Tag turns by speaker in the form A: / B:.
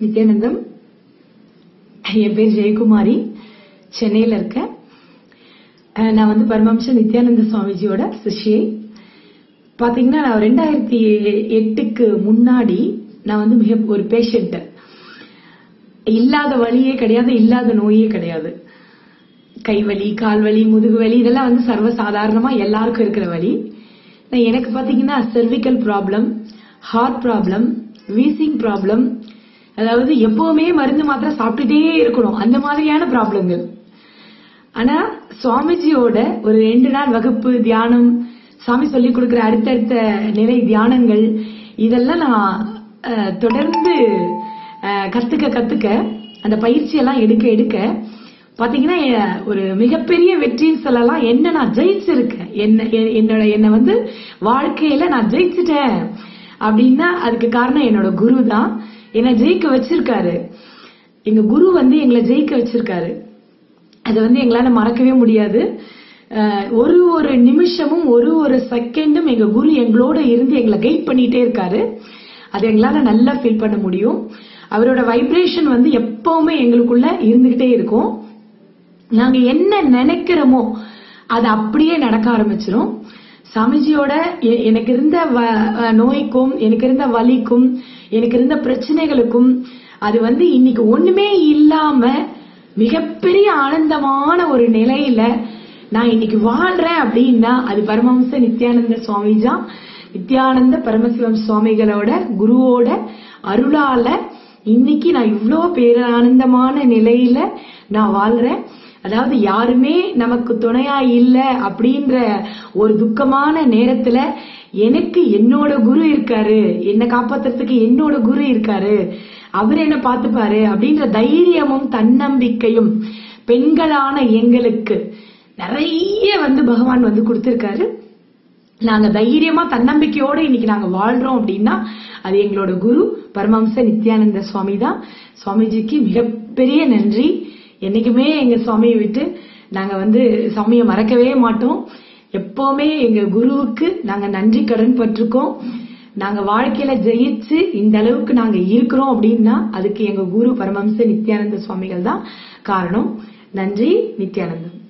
A: நித்யானந்தம் என் பேர் ஜெயக்குமாரி சென்னையில் இருக்கேன் அஹ் நான் வந்து பரமஹம்ச நித்யானந்த சுவாமிஜியோட சிஷ்யை பாத்தீங்கன்னா நான் ரெண்டாயிரத்தி எட்டுக்கு முன்னாடி நான் வந்து மிக ஒரு பேஷண்ட் இல்லாத வழியே கிடையாது இல்லாத நோயே கிடையாது கைவலி கால்வலி முதுகு வலி இதெல்லாம் வந்து சர்வசாதாரணமா எல்லாருக்கும் இருக்கிற வலி நான் எனக்கு பாத்தீங்கன்னா cervical problem heart problem wheezing problem அதாவது எப்பவுமே மருந்து மாத்திரை சாப்பிட்டுட்டே இருக்கணும் அந்த மாதிரியான ப்ராப்ளங்கள் ஆனா சுவாமிஜியோட ஒரு ரெண்டு நாள் வகுப்பு தியானம் சாமி சொல்லி கொடுக்கிற அடுத்தடுத்த நிலை தியானங்கள் இதெல்லாம் நான் அஹ், தொடர்ந்து அஹ், கத்துக்க கத்துக்க அந்த பயிற்சியெல்லாம் எடுக்க எடுக்க பாத்தீங்கன்னா எ- ஒரு மிகப்பெரிய வெற்றின்னு சொல்லலாம் என்ன நான் ஜெயிச்சிருக்கேன் என்ன எ- என்னோட என்னை வந்து வாழ்க்கையில நான் ஜெயிச்சிட்டேன் அப்படின்னா அதுக்கு காரணம் என்னோட குரு தான் என்னை ஜெயிக்க வச்சிருக்காரு எங்க குரு வந்து எங்களை ஜெயிக்க வச்சிருக்காரு அது வந்து எங்களால மறக்கவே முடியாது அஹ் ஒரு ஒரு நிமிஷமும் ஒரு ஒரு செகண்டும் எங்க குரு எங்களோட இருந்து எங்களை கைட் பண்ணிட்டே இருக்காரு அது எங்களால நல்லா ஃபீல் பண்ண முடியும் அவரோட வைப்ரேஷன் வந்து எப்பவுமே எங்களுக்குள்ள இருந்துகிட்டே இருக்கும் நாங்க என்ன நினைக்கிறோமோ அது அப்படியே நடக்க ஆரம்பிச்சிரும் சாமிஜியோட எ- எனக்கு இருந்த வ- அஹ் நோய்க்கும் எனக்கு இருந்த வலிக்கும் எனக்கு இருந்த பிரச்சனைகளுக்கும் அது வந்து இன்னைக்கு ஒண்ணுமே இல்லாம மிகப்பெரிய ஆனந்தமான ஒரு நிலையில நான் இன்னைக்கு வாழ்றேன் அப்படின்னா அது பரமஹம்ச நித்யானந்த சுவாமிஜா நித்யானந்த பரமசிவம் சுவாமிகளோட குருவோட அருளால இன்னைக்கு நான் இவ்ளோ பேரானந்தமான நிலையில நான் வாழ்றேன் அதாவது யாருமே நமக்கு துணையா இல்ல அப்படின்ற ஒரு துக்கமான நேரத்துல எனக்கு என்னோட குரு இருக்காரு என்னை காப்பாத்துறதுக்கு என்னோட குரு இருக்காரு அவர் என்ன பார்த்துப்பாரு அப்படின்ற தைரியமும் தன்னம்பிக்கையும் பெண்களான எங்களுக்கு நிறைய வந்து பகவான் வந்து கொடுத்திருக்காரு நாங்க தைரியமா தன்னம்பிக்கையோட இன்னைக்கு நாங்க வாழ்றோம் அப்படின்னா அது எங்களோட குரு பரமஹம்ச நித்யானந்த சுவாமி தான் சுவாமிஜிக்கு மிகப்பெரிய நன்றி என்னைக்குமே எங்க சுவாமியை விட்டு நாங்க வந்து சுவாமியை மறக்கவே மாட்டோம் எப்பவுமே எங்க குருவுக்கு நாங்க நன்றி கடன் பட்டிருக்கோம் நாங்க வாழ்க்கையில ஜெயிச்சு இந்த அளவுக்கு நாங்க இருக்கிறோம் அப்படின்னா அதுக்கு எங்க குரு பரமஹம்ச நித்யானந்த சுவாமிகள் தான் காரணம் நன்றி நித்யானந்தம்